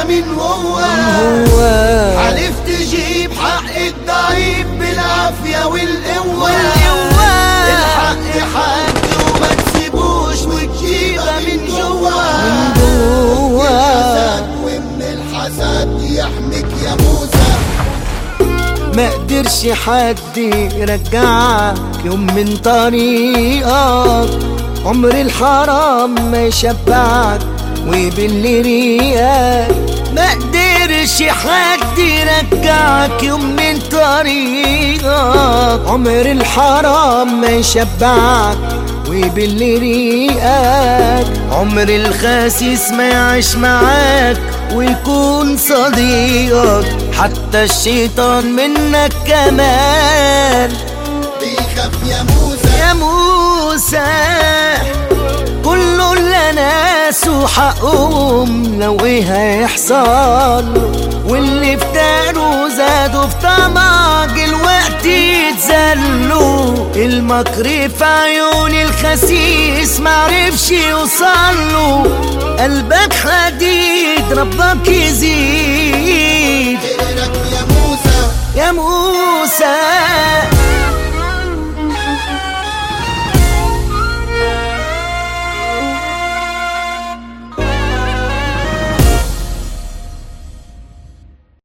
من هو هو عرفت تجيب حق الضعيف بالعافية والقوة والقوة. الحق حق وما تسيبوش وتجيبها من جوا من جوا. الحسد ومن الحسد يحميك يا موسى ما قدرش حد يرجعك يوم من طريقك عمر الحرام ما يشبعك ويبل ريقك ما قدرش حد يرجعك يوم من طريقك عمر الحرام ما يشبعك ويبل ريقك عمر الخاسيس ما يعيش معاك ويكون صديقك حتى الشيطان منك كمان بيخاف يا موسى يا موسى كله اللي ناس وحقهم لو ايه هيحصل واللي افتقروا زادوا في طمع الوقت يتزلوا المكر في عيون الخسيس معرفش يوصله قلبك حديد ربك يزيد غيرك يا موسى يا موسى